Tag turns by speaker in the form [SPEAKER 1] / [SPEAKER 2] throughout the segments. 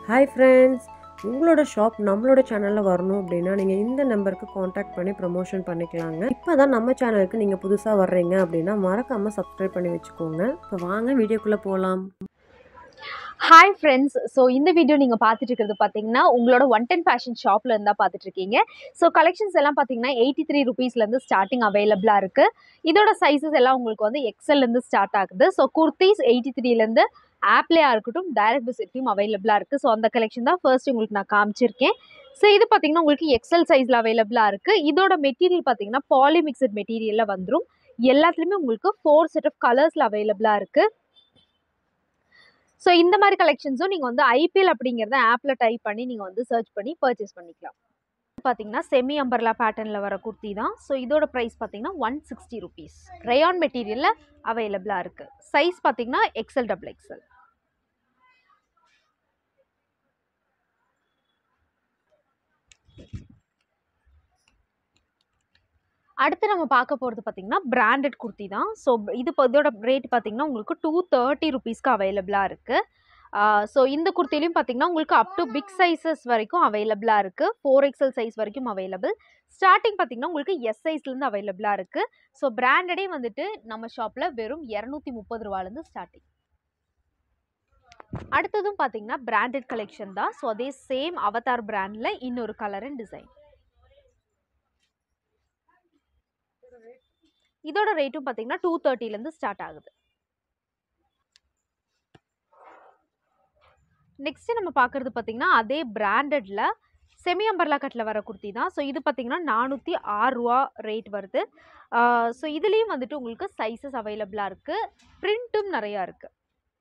[SPEAKER 1] hi friends உங்களோட shop நம்மளோட சேனலில் வரணும் அப்படின்னா நீங்கள் இந்த நம்பருக்கு காண்டாக்ட் பண்ணி ப்ரமோஷன் பண்ணிக்கலாங்க இப்போ தான் நம்ம சேனலுக்கு நீங்கள் புதுசாக வர்றீங்க அப்படின்னா மறக்காமல் சப்ஸ்கிரைப் பண்ணி வச்சுக்கோங்க இப்போ வாங்க வீடியோக்குள்ளே போகலாம்
[SPEAKER 2] ஹாய் ஃப்ரெண்ட்ஸ் ஸோ இந்த வீடியோ நீங்கள் பார்த்துட்டு இருக்கிறது பார்த்தீங்கன்னா உங்களோட ஒன் டென் ஃபேஷன் ஷாப்பில் இருந்தால் பார்த்துட்டு இருக்கீங்க ஸோ கலெக்ஷன்ஸ் எல்லாம் பார்த்தீங்கன்னா எயிட்டி த்ரீ ருபீஸ்லேருந்து ஸ்டார்டிங் அவைலபிளாக இருக்குது இதோட சைஸஸ் எல்லாம் உங்களுக்கு வந்து எக்ஸல்லேருந்து ஸ்டார்ட் ஆகுது ஸோ குர்த்திஸ் எயிட்டி த்ரீலேருந்து ஆப்லேயாக இருக்கட்டும் டைரக்ட் விசிட்லையும் அவைலபிளாக இருக்குது ஸோ அந்த கலெக்ஷன் தான் ஃபர்ஸ்ட் உங்களுக்கு நான் காமிச்சிருக்கேன் ஸோ இது பார்த்தீங்கன்னா உங்களுக்கு எக்ஸல் சைஸில் அவைலபிளாக இருக்குது இதோட மெட்டீரியல் பார்த்தீங்கன்னா பாலி மிக்சட் மெட்டீரியலில் வந்துடும் எல்லாத்துலேயுமே உங்களுக்கு ஃபோர் செட் ஆஃப் கலர்ஸில் அவைலபிளாக இருக்குது ஸோ இந்த மாதிரி கலெக்ஷன்ஸும் நீங்கள் வந்து ஐபிஎல் அப்படிங்கிறத ஆப்பில் டைப் பண்ணி நீங்கள் வந்து சர்ச் பண்ணி பர்ச்சேஸ் பண்ணிக்கலாம் பார்த்தீங்கன்னா செமி அம்பர்லா பேட்டர்னில் வர குர்த்தி தான் ஸோ இதோட ப்ரைஸ் பார்த்தீங்கன்னா ஒன் சிக்ஸ்டி ருபீஸ் ரயான் மெட்டீரியலில் அவைலபிளாக இருக்குது சைஸ் பார்த்தீங்கன்னா எக்ஸல் டபுள் எக்ஸல் அடுத்து நம்ம பார்க்க போகிறது பார்த்தீங்கன்னா பிராண்டட் குர்த்தி தான் ஸோ இது இப்போ இதோட ரேட் பார்த்தீங்கன்னா உங்களுக்கு டூ தேர்ட்டி ருபீஸ்க்கு அவைலபிளாக இருக்குது ஸோ இந்த குர்த்திலையும் பார்த்தீங்கன்னா உங்களுக்கு அப் டு பிக் சைஸஸ் வரைக்கும் அவைலபிளாக இருக்குது ஃபோர் எக்ஸல் சைஸ் வரைக்கும் அவைலபிள் ஸ்டார்டிங் பார்த்தீங்கன்னா உங்களுக்கு எஸ் சைஸ்லேருந்து அவைலபிளாக இருக்குது ஸோ பிராண்டடே வந்துட்டு நம்ம ஷாப்பில் வெறும் இரநூத்தி முப்பது ரூபாலேருந்து ஸ்டார்டிங் அடுத்ததும் பார்த்தீங்கன்னா பிராண்டட் கலெக்ஷன் தான் ஸோ அதே சேம் அவதார் பிராண்டில் இன்னொரு கலர் அண்ட் டிசைன் இதோட ரேட்டும் பார்த்தீங்கன்னா டூ தேர்ட்டிலேருந்து ஸ்டார்ட் ஆகுது நெக்ஸ்ட் நம்ம பார்க்குறது பார்த்தீங்கன்னா அதே பிராண்டடில் செமி அம்பர்லா கட்டில் வர குர்த்தி தான் ஸோ இது பார்த்தீங்கன்னா நானூற்றி ஆறு ரூபா ரேட் வருது ஸோ இதுலேயும் வந்துட்டு உங்களுக்கு சைஸஸ் அவைலபிளாக இருக்குது பிரிண்ட்டும் நிறையா இருக்குது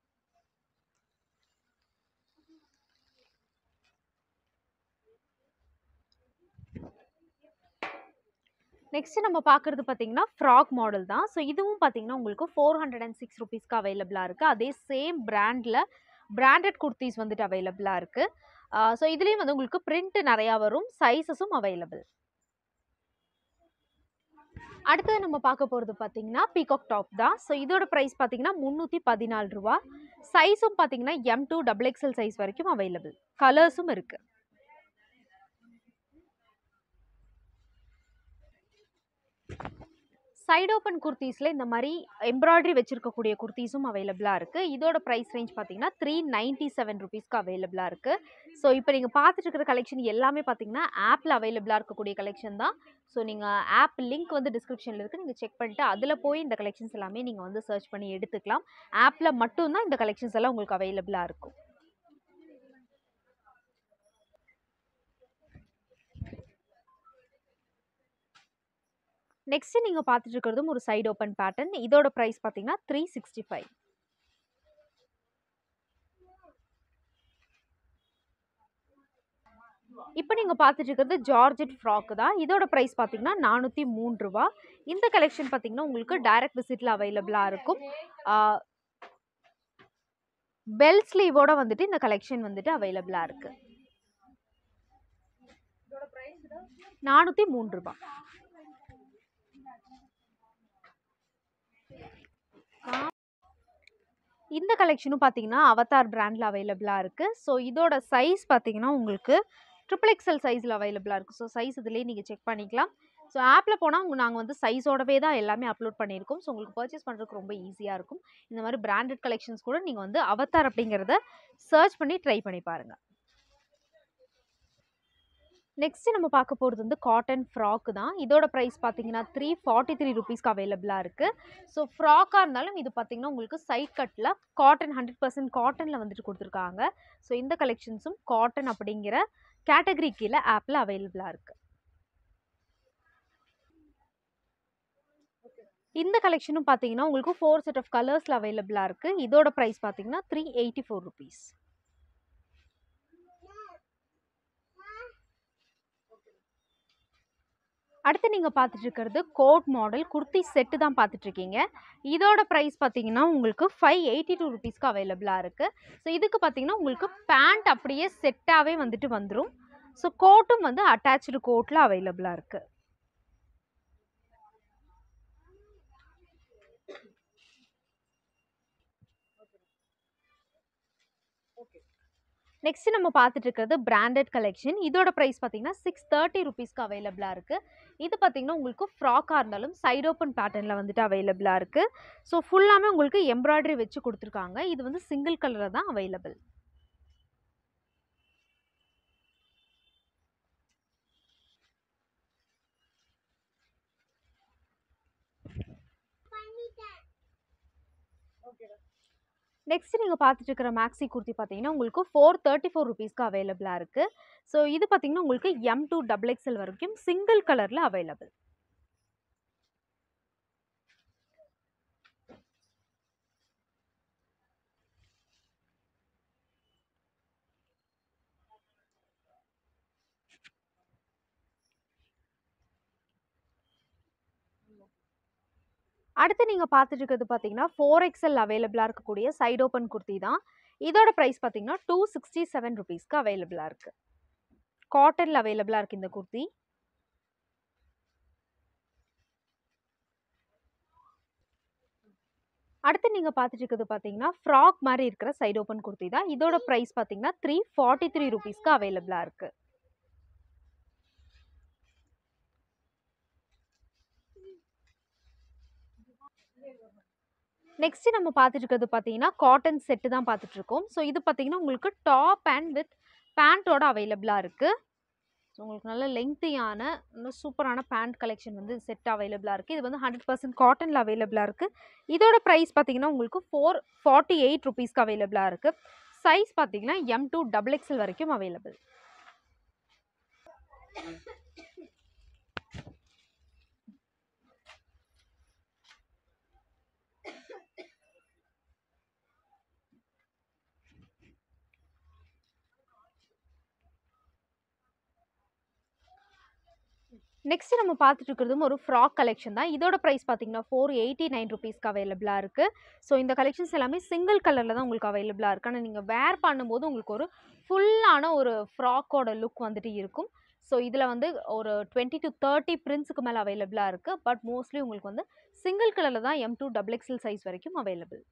[SPEAKER 2] நெக்ஸ்ட் நம்ம பார்க்குறது பார்த்தீங்கன்னா ஃப்ராக் மாடல் தான் ஸோ இதுவும் பார்த்தீங்கன்னா உங்களுக்கு ஃபோர் ஹண்ட்ரட் அண்ட் சிக்ஸ் ருபீஸ்க்கு அவைலபிளாக இருக்குது அதே சேம் பிராண்டில் பிராண்டட் குர்த்திஸ் வந்துட்டு அவைலபிளாக இருக்குது ஸோ இதுலேயும் வந்து உங்களுக்கு பிரிண்ட் நிறையா வரும் சைஸஸும் அவைலபிள் அடுத்தது நம்ம பார்க்க போகிறது பார்த்தீங்கன்னா பீகாக் டாப் தான் ஸோ இதோட ப்ரைஸ் பார்த்தீங்கன்னா முந்நூற்றி பதினாலு ரூபா சைஸும் பார்த்தீங்கன்னா M to double XL size வரைக்கும் அவைலபிள் கலர்ஸும் இருக்குது சைடு ஓப்பன் குர்த்திஸில் இந்த மாதிரி எம்ப்ராய்டரி வச்சுருக்கக்கூடிய குர்த்திஸும் அவைலபிளாக இருக்குது இதோட ப்ரைஸ் ரேஞ்ச் பார்த்தீங்கன்னா த்ரீ நைன்ட்டி செவன் ருபீஸ்க்கு அவைலபிளாக இருக்குது ஸோ இப்போ நீங்கள் பார்த்துட்டு இருக்கிற கலெக்ஷன் எல்லாமே பார்த்தீங்கன்னா ஆப்பில் அவைலபிளாக இருக்கக்கூடிய கலெக்ஷன் தான் ஸோ நீங்கள் ஆப் லிங்க் வந்து டிஸ்கிரிப்ஷனில் இருக்குது நீங்கள் செக் பண்ணிட்டு அதில் போய் இந்த கலெக்ஷன்ஸ் எல்லாமே நீங்கள் வந்து சர்ச் பண்ணி எடுத்துக்கலாம் ஆப்பில் மட்டும்தான் இந்த கலெக்ஷன்ஸ் எல்லாம் உங்களுக்கு அவைலபிளாக இருக்கும் நெக்ஸ்ட் நீங்கள் பார்த்துட்டு இருக்கிறதும் ஒரு சைடு ஓப்பன் பேட்டர்ன் இதோட ப்ரைஸ் பார்த்தீங்கன்னா த்ரீ சிக்ஸ்டி ஃபைவ் இப்போ நீங்கள் பார்த்துட்டு இருக்கிறது ஜார்ஜெட் ஃப்ராக் தான் இதோட ப்ரைஸ் பார்த்தீங்கன்னா நானூற்றி மூணு ரூபா இந்த கலெக்ஷன் பார்த்தீங்கன்னா உங்களுக்கு டைரக்ட் விசிட்டில் அவைலபிளாக இருக்கும் பெல் ஸ்லீவோட வந்துட்டு இந்த கலெக்ஷன் வந்துட்டு அவைலபிளாக இருக்குது நானூற்றி மூணு ரூபா இந்த கலெக்ஷனும் பார்த்தீங்கன்னா அவதார் பிராண்டில் அவைலபிளாக இருக்குது ஸோ இதோட சைஸ் பார்த்தீங்கன்னா உங்களுக்கு ட்ரிபிள் எக்ஸல் சைஸில் அவைலபிளாக இருக்குது ஸோ சைஸ் இதுலேயே நீங்கள் செக் பண்ணிக்கலாம் ஸோ ஆப்பில் போனால் உங்க நாங்கள் வந்து சைஸோடவே தான் எல்லாமே அப்லோட் பண்ணியிருக்கோம் ஸோ உங்களுக்கு பர்ச்சேஸ் பண்ணுறதுக்கு ரொம்ப ஈஸியாக இருக்கும் இந்த மாதிரி பிராண்டட் கலெக்ஷன்ஸ் கூட நீங்கள் வந்து அவதார் அப்படிங்கிறத சர்ச் பண்ணி ட்ரை பண்ணி பாருங்கள் நெக்ஸ்ட் நம்ம பார்க்க போகிறது வந்து காட்டன் ஃப்ராக் தான் இதோட ப்ரைஸ் பார்த்தீங்கன்னா த்ரீ ஃபார்ட்டி த்ரீ ருபீஸ்க்கு அவைலபிளாக இருக்குது ஸோ ஃப்ராக்காக இருந்தாலும் இது பார்த்தீங்கன்னா உங்களுக்கு சைட் கட்டில் காட்டன் ஹண்ட்ரட் பர்சன்ட் காட்டனில் வந்துட்டு கொடுத்துருக்காங்க ஸோ இந்த கலெக்ஷன்ஸும் காட்டன் அப்படிங்கிற கேட்டகரி கீழே ஆப்பில் அவைலபிளாக இருக்குது இந்த கலெக்ஷனும் பார்த்தீங்கன்னா உங்களுக்கு ஃபோர் செட் ஆஃப் கலர்ஸில் அவைலபிளாக இருக்குது இதோட ப்ரைஸ் பார்த்தீங்கன்னா த்ரீ எயிட்டி ஃபோர் ருபீஸ் அடுத்து நீங்கள் பார்த்துட்டு இருக்கிறது கோட் மாடல் குர்த்தி செட்டு தான் பார்த்துட்ருக்கீங்க இதோட ப்ரைஸ் பார்த்தீங்கன்னா உங்களுக்கு ஃபைவ் எயிட்டி டூ ருபீஸ்க்கு அவைலபிளாக இருக்குது ஸோ இதுக்கு பார்த்தீங்கன்னா உங்களுக்கு பேண்ட் அப்படியே செட்டாகவே வந்துட்டு வந்துடும் ஸோ கோட்டும் வந்து அட்டாச்சு கோட்டில் அவைலபிளாக இருக்குது நெக்ஸ்ட் நம்ம பார்த்துட்டு இருக்கிறது பிராண்டட் கலெக்ஷன் இதோட ப்ரைஸ் பார்த்தீங்கன்னா சிக்ஸ் தேர்ட்டி ருபீஸ்க்கு அவைலபிளாக இருக்குது இது பார்த்தீங்கன்னா உங்களுக்கு ஃப்ராக்காக இருந்தாலும் சைட் ஓப்பன் பேட்டர்னில் வந்துட்டு அவைலபிளாக இருக்குது ஸோ ஃபுல்லாமே உங்களுக்கு எம்ப்ராய்டரி வச்சு கொடுத்துருக்காங்க இது வந்து சிங்கிள் கலரில் தான் அவைலபிள் நெக்ஸ்ட் நீங்கள் பார்த்துட்டு இருக்கிற மேக்ஸி குர்த்தி பார்த்தீங்கன்னா உங்களுக்கு ஃபோர் தேர்ட்டி ஃபோர் ருபீஸ்க்கு அவைலபிளாக இருக்குது ஸோ இது பார்த்தீங்கன்னா உங்களுக்கு எம் டூ டபுள் எக்ஸ்எல் வரைக்கும் சிங்கிள் கலரில் அவைலபிள் அடுத்து நீங்கள் பார்த்துட்டு இருக்கிறது பார்த்தீங்கன்னா ஃபோர் எக்ஸ்எல் அவைலபிளாக இருக்கக்கூடிய சைட் ஓப்பன் குர்த்தி தான் இதோட ப்ரைஸ் பார்த்தீங்கன்னா டூ சிக்ஸ்டி செவன் ருபீஸ்க்கு அவைலபிளாக இருக்குது காட்டனில் அவைலபிளாக இருக்குது இந்த குர்த்தி அடுத்து நீங்கள் பார்த்துட்டு இருக்கிறது பார்த்தீங்கன்னா ஃப்ராக் மாதிரி இருக்கிற சைட் ஓப்பன் குர்த்தி தான் இதோட ப்ரைஸ் பார்த்தீங்கன்னா த்ரீ ஃபார்ட்டி த்ரீ ருபீஸ்க்கு அவைலபிளாக இருக்குது நெக்ஸ்ட் நம்ம பார்த்துட்டு இருக்கிறது பார்த்தீங்கன்னா காட்டன் செட்டு தான் பார்த்துட்டு இருக்கோம் ஸோ இது பார்த்தீங்கன்னா உங்களுக்கு டாப் அண்ட் வித் பேண்ட்டோட அவைலபிளாக இருக்குது ஸோ உங்களுக்கு நல்ல லெங்க்த்தியான இன்னும் சூப்பரான பேண்ட் கலெக்ஷன் வந்து செட் அவைலபிளாக இருக்குது இது வந்து ஹண்ட்ரட் பர்சன்ட் காட்டனில் அவைலபிளாக இருக்குது இதோட ப்ரைஸ் பார்த்தீங்கன்னா உங்களுக்கு ஃபோர் ஃபார்ட்டி எயிட் ருபீஸ்க்கு அவைலபிளாக இருக்குது சைஸ் பார்த்தீங்கன்னா எம் டூ டபுள் எக்ஸ்எல் வரைக்கும் அவைலபிள் நெக்ஸ்ட் நம்ம பார்த்துட்டு இருக்கிறதும் ஒரு ஃப்ராக் கலெக்ஷன் தான் இதோட ப்ரைஸ் பார்த்தீங்கன்னா ஃபோர் எயிட்டி நைன் ருபீஸ்க்கு அவைலபிளாக இருக்குது ஸோ இந்த கலெக்ஷன்ஸ் எல்லாமே சிங்கிள் கலரில் தான் உங்களுக்கு அவைலபிளாக இருக்குது ஆனால் நீங்கள் வேர் பண்ணும்போது உங்களுக்கு ஒரு ஃபுல்லான ஒரு ஃப்ராக்கோட லுக் வந்துட்டு இருக்கும் ஸோ இதில் வந்து ஒரு டுவெண்ட்டி டு தேர்ட்டி பிரிண்ட்ஸுக்கு மேலே அவைலபிளாக இருக்குது பட் மோஸ்ட்லி உங்களுக்கு வந்து சிங்கிள் கலரில் தான் M to double XL size வரைக்கும் அவைலபிள்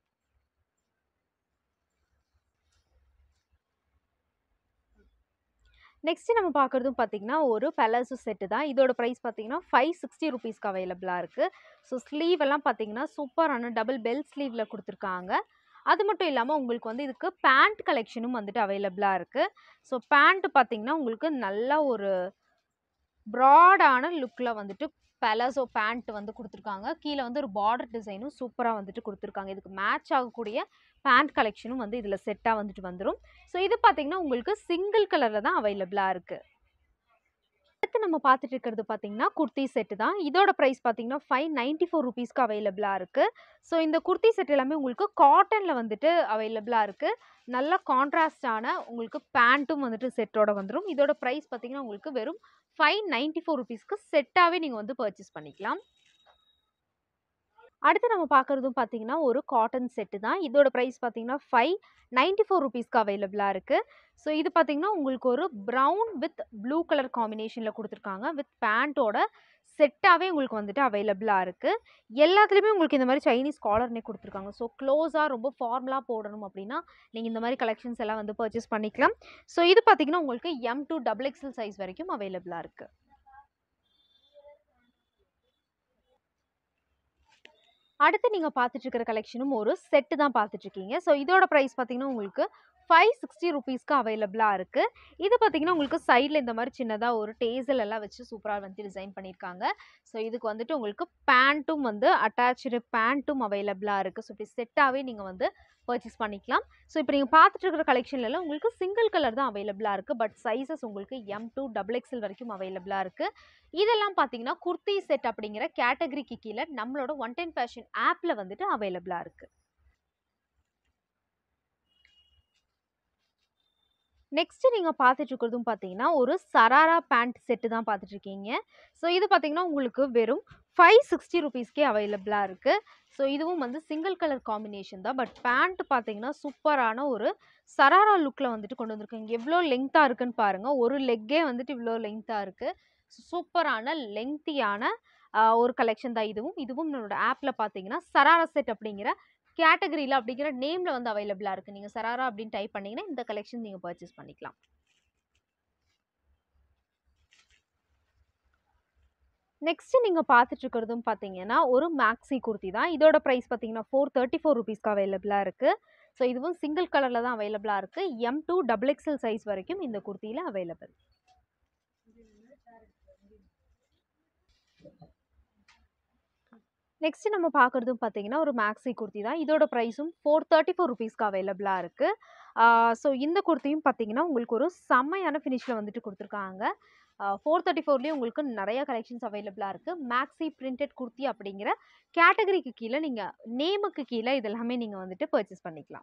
[SPEAKER 2] நெக்ஸ்ட் நம்ம பார்க்குறதும் பார்த்தீங்கன்னா ஒரு பெலாசோ செட்டு தான் இதோட ப்ரைஸ் பார்த்தீங்கன்னா ஃபைவ் சிக்ஸ்டி ருபீஸ்க்கு அவைலபிளாக இருக்குது ஸோ ஸ்லீவ் எல்லாம் பார்த்தீங்கன்னா சூப்பரான டபுள் பெல் ஸ்லீவில் கொடுத்துருக்காங்க அது மட்டும் இல்லாமல் உங்களுக்கு வந்து இதுக்கு பேண்ட் கலெக்ஷனும் வந்துட்டு அவைலபிளாக இருக்குது ஸோ பேண்ட் பார்த்தீங்கன்னா உங்களுக்கு நல்ல ஒரு ப்ராடான லுக்கில் வந்துட்டு பெலாசோ பேண்ட் வந்து கொடுத்துருக்காங்க கீழே வந்து ஒரு பார்டர் டிசைனும் சூப்பராக வந்துட்டு கொடுத்துருக்காங்க இதுக்கு மேட்ச் ஆகக்கூடிய பேண்ட் கலெக்ஷனும் வந்து இதில் செட்டாக வந்துட்டு வந்துடும் ஸோ இது பார்த்தீங்கன்னா உங்களுக்கு சிங்கிள் கலரில் தான் அவைலபிளாக இருக்குது அடுத்து நம்ம பார்த்துட்டு இருக்கிறது பார்த்தீங்கன்னா குர்த்தி செட்டு தான் இதோட ப்ரைஸ் பார்த்தீங்கன்னா ஃபைவ் நைன்ட்டி ஃபோர் ருபீஸ்க்கு அவைலபிளாக இருக்குது ஸோ இந்த குர்த்தி செட் எல்லாமே உங்களுக்கு காட்டனில் வந்துட்டு அவைலபிளாக இருக்குது நல்ல கான்ட்ராஸ்டான உங்களுக்கு பேண்ட்டும் வந்துட்டு செட்டோட வந்துடும் இதோட ப்ரைஸ் பார்த்தீங்கன்னா உங்களுக்கு வெறும் ஃபைவ் நைன்ட்டி ஃபோர் ருபீஸ்க்கு செட்டாகவே நீங்கள் வந்து பர்ச்சேஸ் பண்ணிக்கலாம் அடுத்து நம்ம பார்க்குறதும் பார்த்தீங்கன்னா ஒரு காட்டன் செட்டு தான் இதோட ப்ரைஸ் பார்த்தீங்கன்னா ஃபைவ் நைன்ட்டி ஃபோர் ருபீஸ்க்கு அவைலபிளாக இருக்குது ஸோ இது பார்த்தீங்கன்னா உங்களுக்கு ஒரு ப்ரௌன் வித் ப்ளூ கலர் காம்பினேஷனில் கொடுத்துருக்காங்க வித் பேண்ட்டோட செட்டாகவே உங்களுக்கு வந்துட்டு அவைலபிளாக இருக்குது எல்லாத்துலேயுமே உங்களுக்கு இந்த மாதிரி சைனீஸ் காலர்னே கொடுத்துருக்காங்க ஸோ க்ளோஸாக ரொம்ப ஃபார்மலாக போடணும் அப்படின்னா நீங்கள் இந்த மாதிரி கலெக்ஷன்ஸ் எல்லாம் வந்து பர்ச்சேஸ் பண்ணிக்கலாம் ஸோ இது பார்த்தீங்கன்னா உங்களுக்கு M to double XL size வரைக்கும் அவைலபிளாக இருக்குது அடுத்து நீங்கள் பார்த்துட்டு இருக்கிற கலெக்ஷனும் ஒரு செட்டு தான் பார்த்துட்டு இருக்கீங்க ஸோ இதோட ப்ரைஸ் பார்த்தீங்கன்னா உங்களுக்கு ஃபைவ் சிக்ஸ்டி ருபீஸ்க்கு அவைலபிளாக இருக்குது இது பார்த்தீங்கன்னா உங்களுக்கு சைடில் இந்த மாதிரி சின்னதாக ஒரு டேசல் எல்லாம் வச்சு சூப்பராக வந்து டிசைன் பண்ணியிருக்காங்க ஸோ இதுக்கு வந்துட்டு உங்களுக்கு பேண்ட்டும் வந்து அட்டாச்சு பேண்ட்டும் அவைலபிளாக இருக்குது ஸோ இப்படி செட்டாகவே நீங்கள் வந்து பர்ச்சேஸ் பண்ணிக்கலாம் ஸோ இப்போ நீங்கள் பார்த்துட்டு இருக்கிற கலெக்ஷன்லாம் உங்களுக்கு சிங்கிள் கலர் தான் அவைலபிளாக இருக்குது பட் சைஸஸ் உங்களுக்கு எம் டூ டபுள் எக்ஸல் வரைக்கும் அவைலபிளாக இருக்குது இதெல்லாம் பார்த்தீங்கன்னா குர்த்தி செட் அப்படிங்கிற கேட்டகரிக்கு கீழே நம்மளோட ஒன் டென் ஃபேஷன் ஆப்பில் வந்துட்டு அவைலபிளாக இருக்குது நெக்ஸ்ட் நீங்கள் பார்த்துட்டு இருக்கிறதும் பார்த்தீங்கன்னா ஒரு சராரா பேண்ட் செட்டு தான் பார்த்துட்டு இருக்கீங்க ஸோ இது பார்த்தீங்கன்னா உங்களுக்கு வெறும் ஃபைவ் சிக்ஸ்டி ருபீஸ்க்கே அவைலபிளாக இருக்குது ஸோ இதுவும் வந்து சிங்கிள் கலர் காம்பினேஷன் தான் பட் பேண்ட் பார்த்தீங்கன்னா சூப்பரான ஒரு சராரா லுக்கில் வந்துட்டு கொண்டு வந்திருக்காங்க எவ்வளோ லெங்க்த்தாக இருக்குன்னு பாருங்கள் ஒரு லெக்கே வந்துட்டு இவ்வளோ லெங்க்த்தாக இருக்குது சூப்பரான லெங்க்த்தியான ஒரு கலெக்ஷன் தான் இதுவும் இதுவும் நம்மளோட ஆப்பில் பார்த்தீங்கன்னா சராரா செட் அப்படிங்கிற கேட்டகரியில் அப்படிங்கிற நேமில் வந்து அவைலபிளாக இருக்குது நீங்கள் சராரா அப்படின்னு டைப் பண்ணிங்கன்னா இந்த கலெக்ஷன் நீங்கள் பர்ச்சேஸ் பண்ணிக்கலாம் நெக்ஸ்ட் நீங்கள் பார்த்துட்டு இருக்கிறதும் பார்த்தீங்கன்னா ஒரு மேக்ஸி குர்த்தி தான் இதோட ப்ரைஸ் பார்த்தீங்கன்னா ஃபோர் தேர்ட்டி ஃபோர் ருபீஸ்க்கு அவைலபிளாக இருக்குது ஸோ இதுவும் சிங்கிள் கலரில் தான் அவைலபிளாக இருக்குது M to double XL size வரைக்கும் இந்த குர்த்தியில் அவைலபிள் நெக்ஸ்ட் நம்ம பார்க்குறதும் பார்த்தீங்கன்னா ஒரு மேக்ஸி குர்த்தி தான் இதோட ப்ரைஸும் ஃபோர் தேர்ட்டி ஃபோர் ருபீஸ்க்கு அவைலபிளாக இருக்குது ஸோ இந்த குர்த்தியும் பார்த்தீங்கன்னா உங்களுக்கு ஒரு செம்மையான ஃபினிஷில் வந்துட்டு கொடுத்துருக்காங்க ஃபோர் தேர்ட்டி ஃபோர்லேயும் உங்களுக்கு நிறைய கலெக்ஷன்ஸ் அவைலபிளாக இருக்குது மேக்ஸி பிரிண்டட் குர்த்தி அப்படிங்கிற கேட்டகரிக்கு கீழே நீங்கள் நேமுக்கு கீழே இதெல்லாமே நீங்கள் வந்துட்டு பர்ச்சேஸ் பண்ணிக்கலாம்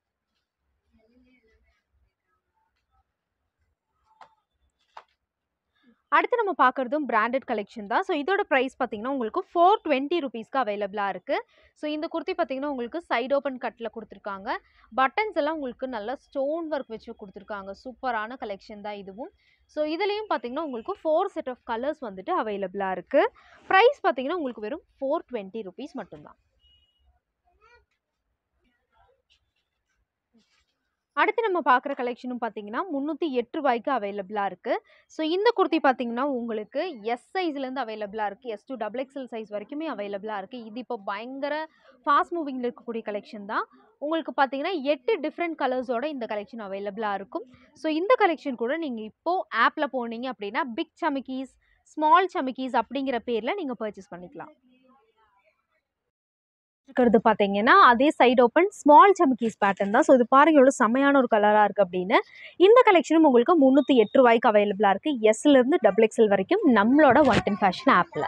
[SPEAKER 2] அடுத்து நம்ம பார்க்குறதும் பிராண்டட் கலெக்ஷன் தான் ஸோ இதோட ப்ரைஸ் பார்த்தீங்கன்னா உங்களுக்கு ஃபோர் டுவெண்ட்டி ருபீஸ்க்கு அவைலபிளாக இருக்குது ஸோ இந்த குர்த்தி பார்த்தீங்கன்னா உங்களுக்கு சைட் ஓப்பன் கட்டில் கொடுத்துருக்காங்க பட்டன்ஸ் எல்லாம் உங்களுக்கு நல்லா ஸ்டோன் ஒர்க் வச்சு கொடுத்துருக்காங்க சூப்பரான கலெக்ஷன் தான் இதுவும் ஸோ இதுலேயும் பார்த்தீங்கன்னா உங்களுக்கு ஃபோர் செட் ஆஃப் கலர்ஸ் வந்துட்டு அவைலபிளாக இருக்குது ப்ரைஸ் பார்த்தீங்கன்னா உங்களுக்கு வெறும் ஃபோர் டுவெண்ட்டி ருபீஸ் மட்டும்தான் அடுத்து நம்ம பார்க்குற கலெக்ஷனும் பார்த்தீங்கன்னா முந்நூற்றி எட்டு ரூபாய்க்கு அவைலபிளாக இருக்குது ஸோ இந்த குர்த்தி பார்த்தீங்கன்னா உங்களுக்கு எஸ் சைஸ்லேருந்து அவைலபிளாக இருக்குது S to double XL size வரைக்குமே அவைலபிளாக இருக்குது இது இப்போ பயங்கர ஃபாஸ்ட் மூவிங்கில் இருக்கக்கூடிய கலெக்ஷன் தான் உங்களுக்கு பார்த்தீங்கன்னா எட்டு டிஃப்ரெண்ட் கலர்ஸோட இந்த கலெக்ஷன் அவைலபிளாக இருக்கும் ஸோ இந்த கலெக்ஷன் கூட நீங்கள் இப்போது ஆப்பில் போனீங்க அப்படின்னா பிக் சமிக்கீஸ் ஸ்மால் சமிக்கீஸ் அப்படிங்கிற பேரில் நீங்கள் பர்ச்சேஸ் பண்ணிக்கலாம் இருக்கிறது பார்த்தீங்கன்னா அதே சைடு ஓப்பன் ஸ்மால் சமிக்கீஸ் பேட்டர்ன் தான் ஸோ இது பாருங்க எவ்வளோ செம்மையான ஒரு கலராக இருக்குது அப்படின்னு இந்த கலெக்ஷனும் உங்களுக்கு முந்நூற்றி எட்டு ரூபாய்க்கு அவைலபிளாக இருக்குது எஸ்லேருந்து டபுள் எக்ஸ்எல் வரைக்கும் நம்மளோட ஒன் டென் ஃபேஷன் ஆப்பில்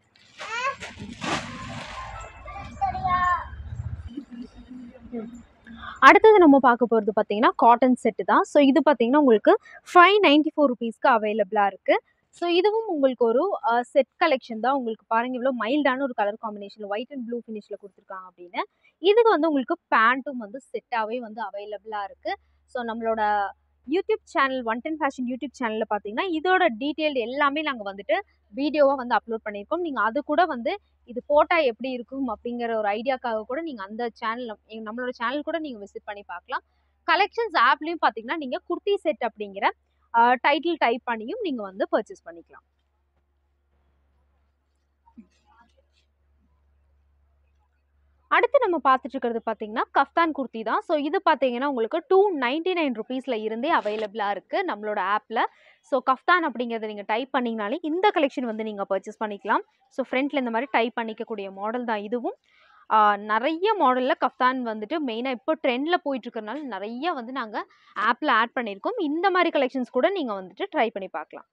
[SPEAKER 2] அடுத்தது நம்ம பார்க்க போகிறது பார்த்தீங்கன்னா காட்டன் செட்டு தான் ஸோ இது பார்த்தீங்கன்னா உங்களுக்கு ஃபைவ் நைன்டி ஃபோர் ருபீஸ்க்கு அவைலபிளாக இருக்குது ஸோ இதுவும் உங்களுக்கு ஒரு செட் கலெக்ஷன் தான் உங்களுக்கு பாருங்க இவ்வளோ மைல்டான ஒரு colour combination white and blue ஃபினிஷில் கொடுத்துருக்காங்க அப்படின்னு இதுக்கு வந்து உங்களுக்கு பேண்ட்டும் வந்து செட்டாகவே வந்து அவைலபிளாக இருக்குது ஸோ நம்மளோட YouTube channel one ten fashion YouTube சேனலில் பார்த்தீங்கன்னா இதோட டீட்டெயில் எல்லாமே நாங்கள் வந்துட்டு வீடியோவாக வந்து அப்லோட் பண்ணியிருக்கோம் நீங்கள் அது கூட வந்து இது போட்டால் எப்படி இருக்கும் அப்படிங்கிற ஒரு ஐடியாக்காக கூட நீங்கள் அந்த சேனல் நம்மளோட சேனல் கூட நீங்கள் விசிட் பண்ணி பார்க்கலாம் கலெக்ஷன்ஸ் ஆப்லேயும் பார்த்தீங்கன்னா நீங்கள் குர்த்தி செட் அப்படிங்கிற டைட்டில் டைப் பண்ணியும் நீங்கள் வந்து பர்ச்சேஸ் பண்ணிக்கலாம் அடுத்து நம்ம பார்த்துட்டு இருக்கிறது பார்த்தீங்கன்னா கஃப்தான் குர்த்தி தான் ஸோ இது பார்த்தீங்கன்னா உங்களுக்கு டூ நைன்டி நைன் ருபீஸில் இருந்தே அவைலபிளாக இருக்குது நம்மளோட ஆப்பில் ஸோ கஃப்தான் அப்படிங்கிறத நீங்கள் டைப் பண்ணிங்கனாலே இந்த கலெக்ஷன் வந்து நீங்கள் பர்ச்சேஸ் பண்ணிக்கலாம் ஸோ ஃப்ரண்ட்டில் இந்த மாதிரி டைப் பண்ணிக்கக்கூடிய மாடல் தான் இதுவும் நிறைய மாடலில் கஃப்தான் வந்துட்டு மெயினாக இப்போ ட்ரெண்டில் போயிட்டுருக்கறனால நிறைய வந்து நாங்கள் ஆப்பில் ஆட் பண்ணியிருக்கோம் இந்த மாதிரி கலெக்ஷன்ஸ் கூட நீங்கள் வந்துட்டு ட்ரை பண்ணி பார்க்கலாம்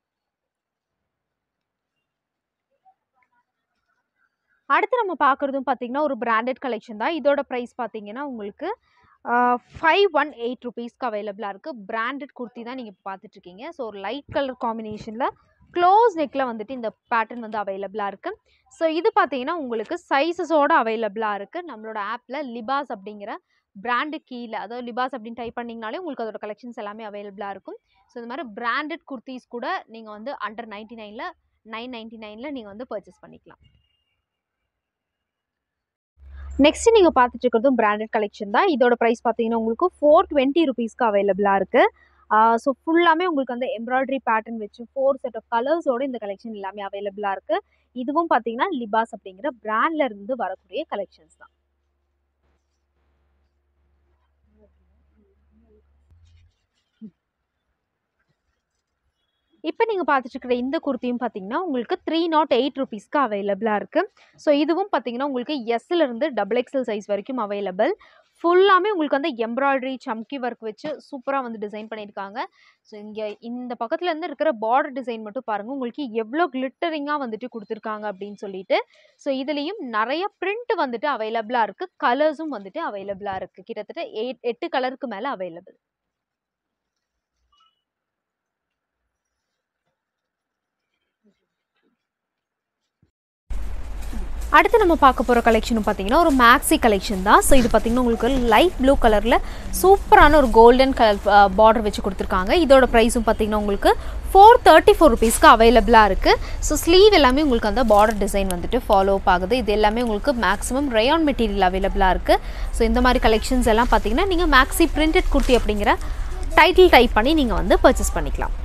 [SPEAKER 2] அடுத்து நம்ம பார்க்குறதும் பார்த்தீங்கன்னா ஒரு பிராண்டட் கலெக்ஷன் தான் இதோட ப்ரைஸ் பார்த்தீங்கன்னா உங்களுக்கு ஃபைவ் ஒன் எயிட் ருபீஸ்க்கு அவைலபிளாக இருக்குது பிராண்டட் குர்த்தி தான் நீங்கள் இப்போ பார்த்துட்ருக்கீங்க ஸோ ஒரு லைட் கலர் காம்பினேஷனில் க்ளோஸ் நெக்கில் வந்துட்டு இந்த பேட்டர்ன் வந்து அவைலபிளாக இருக்குது ஸோ இது பார்த்தீங்கன்னா உங்களுக்கு சைஸஸோட அவைலபிளாக இருக்குது நம்மளோட ஆப்பில் லிபாஸ் அப்படிங்கிற பிராண்டு கீழே அதாவது லிபாஸ் அப்படின்னு டைப் பண்ணிங்கனாலே உங்களுக்கு அதோட கலெக்ஷன்ஸ் எல்லாமே அவைலபிளாக இருக்கும் ஸோ இந்த மாதிரி பிராண்டட் குர்த்திஸ் கூட நீங்கள் வந்து அண்டர் நைன்ட்டி நைனில் நைன் நைன்ட்டி நைனில் நீங்கள் வந்து பர்ச்சேஸ் பண்ணிக்கலாம் நெக்ஸ்ட் நீங்கள் பார்த்துட்டு இருக்கிறதும் பிராண்டட் கலெக்ஷன் தான் இதோட ப்ரைஸ் பார்த்தீங்கன்னா உங்களுக்கு ஃபோர் டுவெண்ட்டி ருபீஸ்க்கு அவைலபிளாக இருக்குது ஸோ ஃபுல்லாமே உங்களுக்கு வந்து எம்ப்ராய்டரி பேட்டர்ன் வச்சு ஃபோர் செட் ஆஃப் கலர்ஸோட இந்த கலெக்ஷன் எல்லாமே அவைலபிளாக இருக்குது இதுவும் பார்த்தீங்கன்னா லிபாஸ் அப்படிங்கிற பிராண்ட்ல இருந்து வரக்கூடிய கலெக்ஷன்ஸ் தான் இப்போ நீங்கள் பார்த்துட்டு இருக்கிற இந்த குர்த்தியும் பார்த்தீங்கன்னா உங்களுக்கு த்ரீ நாட் எயிட் ருபீஸ்க்கு அவைலபிளாக இருக்குது ஸோ இதுவும் பார்த்தீங்கன்னா உங்களுக்கு எஸ்லேருந்து டபுள் எக்ஸல் சைஸ் வரைக்கும் அவைலபிள் ஃபுல்லாமே உங்களுக்கு வந்து எம்ப்ராய்டரி சம்கி ஒர்க் வச்சு சூப்பராக வந்து டிசைன் பண்ணியிருக்காங்க ஸோ இங்கே இந்த பக்கத்துல இருந்து இருக்கிற பார்டர் டிசைன் மட்டும் பாருங்கள் உங்களுக்கு எவ்வளோ கிளிட்டரிங்காக வந்துட்டு கொடுத்துருக்காங்க அப்படின்னு சொல்லிட்டு ஸோ இதுலேயும் நிறைய பிரிண்ட் வந்துட்டு அவைலபிளாக இருக்குது கலர்ஸும் வந்துட்டு அவைலபிளாக இருக்குது கிட்டத்தட்ட எயிட் எட்டு கலருக்கு மேலே அவைலபிள் அடுத்து நம்ம பார்க்க போகிற கலெக்ஷன் பார்த்தீங்கன்னா ஒரு மேக்ஸி கலெக்ஷன் தான் ஸோ இது பார்த்தீங்கன்னா உங்களுக்கு லைட் ப்ளூ கலரில் சூப்பரான ஒரு கோல்டன் கலர் பார்டர் வச்சு கொடுத்துருக்காங்க இதோட ப்ரைஸும் பார்த்தீங்கன்னா உங்களுக்கு ஃபோர் தேர்ட்டி ஃபோர் ருபீஸ்க்கு அவைலபிளாக இருக்குது ஸோ ஸ்லீவ் எல்லாமே உங்களுக்கு அந்த பார்டர் டிசைன் வந்துட்டு ஃபாலோ அப் ஆகுது இது எல்லாமே உங்களுக்கு மேக்ஸிமம் ரயான் மெட்டீரியல் அவைலபிளாக இருக்குது ஸோ இந்த மாதிரி கலெக்ஷன்ஸ் எல்லாம் பார்த்தீங்கன்னா நீங்கள் மேக்ஸி பிரிண்டட் குர்த்தி அப்படிங்கிற டைட்டில் டைப் பண்ணி நீங்கள் வந்து பர்ச்சேஸ் பண்ணிக்கலாம்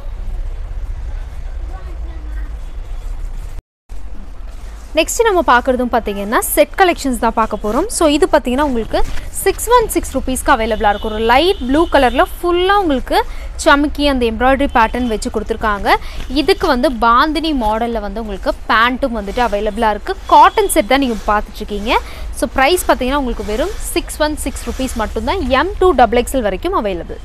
[SPEAKER 2] நெக்ஸ்ட் நம்ம பார்க்குறதும் பார்த்தீங்கன்னா செட் கலெக்ஷன்ஸ் தான் பார்க்க போகிறோம் ஸோ இது பார்த்தீங்கன்னா உங்களுக்கு சிக்ஸ் ஒன் சிக்ஸ் ருபீஸ்க்கு அவைலபிளாக இருக்கும் ஒரு லைட் ப்ளூ கலரில் ஃபுல்லாக உங்களுக்கு சமுக்கி அந்த எம்ப்ராய்டரி பேட்டர்ன் வச்சு கொடுத்துருக்காங்க இதுக்கு வந்து பாந்தினி மாடலில் வந்து உங்களுக்கு பேண்ட்டும் வந்துட்டு அவைலபிளாக இருக்குது காட்டன் செட் தான் நீங்கள் பார்த்துட்ருக்கீங்க ஸோ ப்ரைஸ் பார்த்தீங்கன்னா உங்களுக்கு வெறும் சிக்ஸ் ஒன் சிக்ஸ் ருபீஸ் மட்டும்தான் எம் டூ டபுள் எக்ஸல் வரைக்கும் அவைலபிள்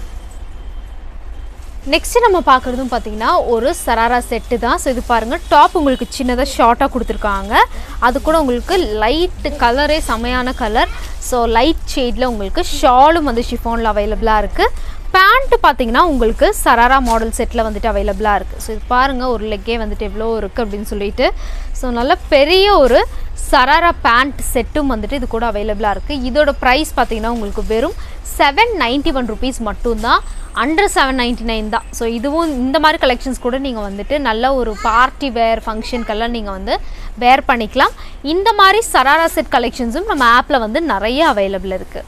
[SPEAKER 2] நெக்ஸ்ட் நம்ம பார்க்குறதும் பார்த்தீங்கன்னா ஒரு சராரா செட்டு தான் ஸோ இது பாருங்கள் டாப் உங்களுக்கு சின்னதாக ஷார்ட்டாக கொடுத்துருக்காங்க அது கூட உங்களுக்கு லைட் கலரே செமையான கலர் ஸோ லைட் ஷேடில் உங்களுக்கு ஷாலும் வந்து ஷிஃபானில் அவைலபிளாக இருக்குது பேண்ட்டு பார்த்தீங்கன்னா உங்களுக்கு சராரா மாடல் செட்டில் வந்துட்டு அவைலபிளாக இருக்குது ஸோ இது பாருங்கள் ஒரு லெக்கே வந்துட்டு எவ்வளோ இருக்குது அப்படின்னு சொல்லிட்டு ஸோ நல்ல பெரிய ஒரு சராரா பேண்ட் செட்டும் வந்துட்டு இது கூட அவைலபிளாக இருக்குது இதோட ப்ரைஸ் பார்த்தீங்கன்னா உங்களுக்கு வெறும் செவன் நைன்ட்டி ஒன் ருபீஸ் மட்டும்தான் அண்டர் செவன் நைன்ட்டி நைன் தான் ஸோ இதுவும் இந்த மாதிரி கலெக்ஷன்ஸ் கூட நீங்கள் வந்துட்டு நல்ல ஒரு பார்ட்டி வேர் ஃபங்க்ஷனுக்கெல்லாம் நீங்கள் வந்து வேர் பண்ணிக்கலாம் இந்த மாதிரி சராரா செட் கலெக்ஷன்ஸும் நம்ம ஆப்பில் வந்து நிறைய அவைலபிள் இருக்குது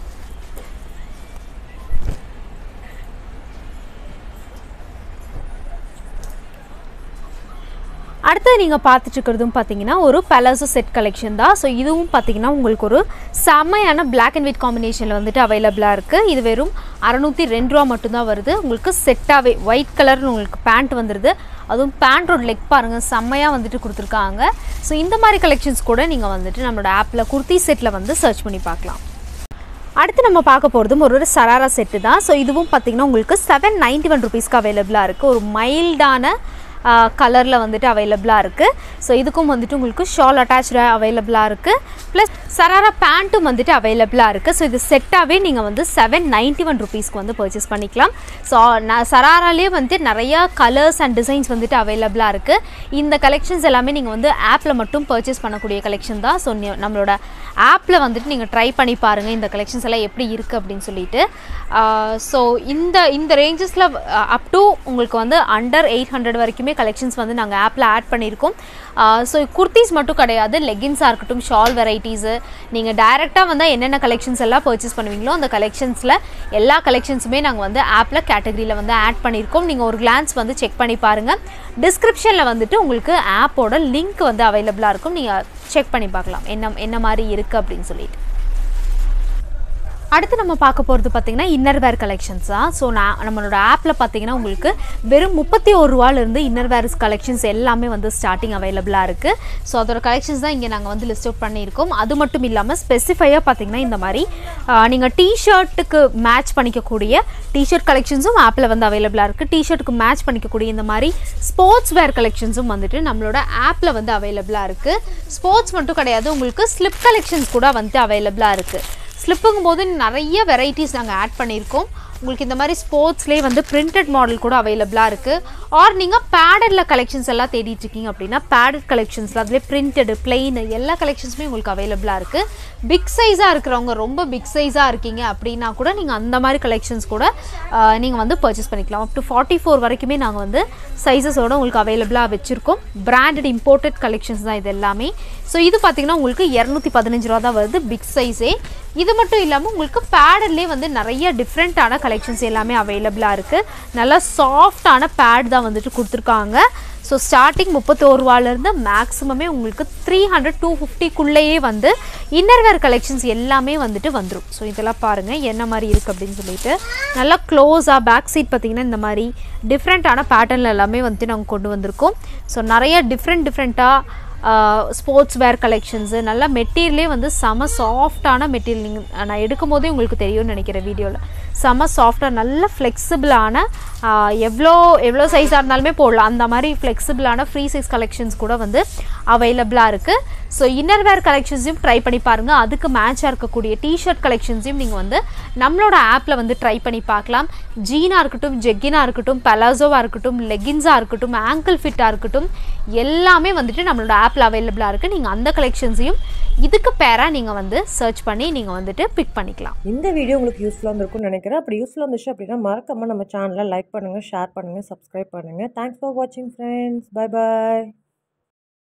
[SPEAKER 2] அடுத்தது நீங்கள் பார்த்துட்டு இருக்கிறதும் பார்த்தீங்கன்னா ஒரு பலாசோ செட் கலெக்ஷன் தான் ஸோ இதுவும் பார்த்தீங்கன்னா உங்களுக்கு ஒரு செம்மையான பிளாக் அண்ட் ஒயிட் காம்பினேஷனில் வந்துட்டு அவைலபிளாக இருக்குது இது வெறும் அறநூற்றி ரெண்டு ரூபா மட்டும்தான் வருது உங்களுக்கு செட்டாகவே ஒயிட் கலர்னு உங்களுக்கு பேண்ட் வந்துடுது அதுவும் பேண்ட்டோட லெக் பாருங்கள் செம்மையாக வந்துட்டு கொடுத்துருக்காங்க ஸோ இந்த மாதிரி கலெக்ஷன்ஸ் கூட நீங்கள் வந்துட்டு நம்மளோட ஆப்பில் குர்த்தி செட்டில் வந்து சர்ச் பண்ணி பார்க்கலாம் அடுத்து நம்ம பார்க்க போகிறதும் ஒரு ஒரு சராரா செட்டு தான் ஸோ இதுவும் பார்த்தீங்கன்னா உங்களுக்கு செவன் நைன்ட்டி ஒன் ருபீஸ்க்கு அவைலபிளாக இருக்குது ஒரு மைல்டான கலரில் வந்துட்டு அவைலபிளாக இருக்குது ஸோ இதுக்கும் வந்துட்டு உங்களுக்கு ஷால் அட்டாச்சாக அவைலபிளாக இருக்குது ப்ளஸ் சராரா பேண்ட்டும் வந்துட்டு அவைலபிளாக இருக்குது ஸோ இது செட்டாகவே நீங்கள் வந்து செவன் நைன்ட்டி ஒன் ருபீஸ்க்கு வந்து பர்ச்சேஸ் பண்ணிக்கலாம் ஸோ நான் சராராலேயே வந்துட்டு நிறையா கலர்ஸ் அண்ட் டிசைன்ஸ் வந்துட்டு அவைலபிளாக இருக்குது இந்த கலெக்ஷன்ஸ் எல்லாமே நீங்கள் வந்து ஆப்பில் மட்டும் பர்ச்சேஸ் பண்ணக்கூடிய கலெக்ஷன் தான் ஸோ நம்மளோட ஆப்பில் வந்துட்டு நீங்கள் ட்ரை பண்ணி பாருங்கள் இந்த கலெக்ஷன்ஸ் எல்லாம் எப்படி இருக்குது அப்படின்னு சொல்லிட்டு ஸோ இந்த இந்த ரேஞ்சஸில் அப் டு உங்களுக்கு வந்து அண்டர் எயிட் ஹண்ட்ரட் வரைக்குமே கலெக்ஷன்ஸ் வந்து நாங்கள் ஆப்பில் ஆட் பண்ணியிருக்கோம் ஸோ குர்த்திஸ் மட்டும் கிடையாது லெகின்ஸாக இருக்கட்டும் ஷால் வெரைட்டிஸு நீங்கள் டைரெக்டாக வந்தால் என்னென்ன கலெக்ஷன்ஸ் எல்லாம் பர்ச்சேஸ் பண்ணுவீங்களோ அந்த கலெக்ஷன்ஸில் எல்லா கலெக்ஷன்ஸுமே நாங்கள் வந்து ஆப்பில் கேட்டகரியில் வந்து ஆட் பண்ணியிருக்கோம் நீங்கள் ஒரு கிளான்ஸ் வந்து செக் பண்ணி பாருங்கள் டிஸ்கிரிப்ஷனில் வந்துட்டு உங்களுக்கு ஆப்போட லிங்க் வந்து அவைலபிளாக இருக்கும் நீங்கள் செக் பண்ணி பார்க்கலாம் என்ன என்ன மாதிரி இருக்குது அப்படின்னு சொல்லிட்டு அடுத்து நம்ம பார்க்க போகிறது பார்த்திங்கன்னா இன்னர் வேர் கலெக்ஷன்ஸ் தான் ஸோ நான் நம்மளோட ஆப்பில் பார்த்தீங்கன்னா உங்களுக்கு வெறும் முப்பத்தி ஒரு ரூபாலேருந்து இன்னர் வேர்ஸ் கலெக்ஷன்ஸ் எல்லாமே வந்து ஸ்டார்டிங் அவைலபிளாக இருக்குது ஸோ அதோட கலெக்ஷன்ஸ் தான் இங்கே நாங்கள் வந்து லிஸ்ட் அவுட் பண்ணியிருக்கோம் அது மட்டும் இல்லாமல் ஸ்பெசிஃபையாக பார்த்தீங்கன்னா இந்த மாதிரி நீங்கள் டிஷர்ட்டுக்கு மேட்ச் பண்ணிக்கக்கூடிய டிஷர்ட் கலெக்ஷன்ஸும் ஆப்பில் வந்து அவைலபிளாக இருக்குது டிஷர்ட்டுக்கு மேட்ச் பண்ணிக்கக்கூடிய இந்த மாதிரி ஸ்போர்ட்ஸ் வேர் கலெக்ஷன்ஸும் வந்துட்டு நம்மளோட ஆப்பில் வந்து அவைலபிளாக இருக்குது ஸ்போர்ட்ஸ் மட்டும் கிடையாது உங்களுக்கு ஸ்லிப் கலெக்ஷன்ஸ் கூட வந்து அவைலபிளாக இருக்குது ஸ்லிப்புங்கும் போது நிறைய வெரைட்டிஸ் நாங்கள் ஆட் பண்ணியிருக்கோம் உங்களுக்கு இந்த மாதிரி ஸ்போர்ட்ஸ்லேயே வந்து பிரிண்டட் மாடல் கூட அவைலபிளாக இருக்குது ஆர் நீங்கள் பேடடில் கலெக்ஷன்ஸ் எல்லாம் தேடிட்டு இருக்கீங்க அப்படின்னா பேடட் கலெக்ஷன்ஸில் அதிலே பிரிண்டடு பிளெயின் எல்லா கலெக்ஷன்ஸுமே உங்களுக்கு அவைலபிளாக இருக்குது பிக் சைஸாக இருக்கிறவங்க ரொம்ப பிக் சைஸாக இருக்கீங்க அப்படின்னா கூட நீங்கள் அந்த மாதிரி கலெக்ஷன்ஸ் கூட நீங்கள் வந்து பர்ச்சேஸ் பண்ணிக்கலாம் அப் டு ஃபார்ட்டி ஃபோர் வரைக்குமே நாங்கள் வந்து சைஸஸோட உங்களுக்கு அவைலபிளாக வச்சுருக்கோம் பிராண்டட் இம்போர்ட்டட் கலெக்ஷன்ஸ் தான் இது எல்லாமே ஸோ இது பார்த்திங்கன்னா உங்களுக்கு இரநூத்தி பதினஞ்சு ரூபா தான் வருது பிக் சைஸே இது மட்டும் இல்லாமல் உங்களுக்கு பேடட்லேயே வந்து நிறைய டிஃப்ரெண்ட்டான கலெக்ஷன்ஸ் எல்லாமே அவைலபிளாக இருக்குது நல்லா சாஃப்டான பேட் தான் வந்துட்டு கொடுத்துருக்காங்க ஸோ ஸ்டார்டிங் முப்பத்தோரு ரூபாலேருந்து மேக்ஸிமமே உங்களுக்கு த்ரீ ஹண்ட்ரட் டூ ஃபிஃப்டிக்குள்ளேயே வந்து இன்னர்வேர் கலெக்ஷன்ஸ் எல்லாமே வந்துட்டு வந்துடும் ஸோ இதெல்லாம் பாருங்கள் என்ன மாதிரி இருக்குது அப்படின்னு சொல்லிட்டு நல்லா க்ளோஸாக பேக் சைட் பார்த்திங்கன்னா இந்த மாதிரி டிஃப்ரெண்ட்டான பேட்டர்னில் எல்லாமே வந்துட்டு நாங்கள் கொண்டு வந்திருக்கோம் ஸோ நிறைய டிஃப்ரெண்ட் டிஃப்ரெண்ட்டாக ஸ்போர்ட்ஸ் வேர் கலெக்ஷன்ஸு நல்லா மெட்டீரியலே வந்து செம சாஃப்டான மெட்டீரியல் நீங்கள் நான் எடுக்கும் போதே உங்களுக்கு தெரியும்னு நினைக்கிறேன் வீடியோவில் செம சாஃப்டாக நல்ல ஃப்ளெக்சிபிளான எவ்வளோ எவ்வளோ சைஸாக இருந்தாலுமே போடலாம் அந்த மாதிரி ஃப்ளெக்சிபிளான ஃப்ரீ சைஸ் கலெக்ஷன்ஸ் கூட வந்து அவைலபிளாக இருக்குது ஸோ இன்னர் வேர் கலெக்ஷன்ஸையும் ட்ரை பண்ணி பாருங்கள் அதுக்கு மேட்சாக இருக்கக்கூடிய டிஷர்ட் கலெக்ஷன்ஸையும் நீங்கள் வந்து நம்மளோட ஆப்பில் வந்து ட்ரை பண்ணி பார்க்கலாம் ஜீனாக இருக்கட்டும் ஜெக்கினாக இருக்கட்டும் பலாசோவாக இருக்கட்டும் லெகின்ஸாக இருக்கட்டும் ஆங்கிள் ஃபிட்டாக இருக்கட்டும் எல்லாமே வந்துட்டு நம்மளோட ஆப்பில் அவைலபிளாக இருக்குது நீங்கள் அந்த கலெக்ஷன்ஸையும் இதுக்கு பேராக நீங்கள் வந்து சர்ச் பண்ணி நீங்கள் வந்துட்டு பிக் பண்ணிக்கலாம்
[SPEAKER 1] இந்த வீடியோ உங்களுக்கு யூஸ்ஃபுல்லாக இருந்திருக்கும்னு நினைக்கிறேன் அப்படி யூஸ்ஃபுல்லாக இருந்துச்சு அப்படின்னா மறக்காமல் நம்ம சேனலை லைக் பண்ணுங்கள் ஷேர் பண்ணுங்கள் சப்ஸ்கிரைப் பண்ணுங்கள் தேங்க்ஸ் ஃபார் வாட்சிங் ஃப்ரெண்ட்ஸ் பை பாய்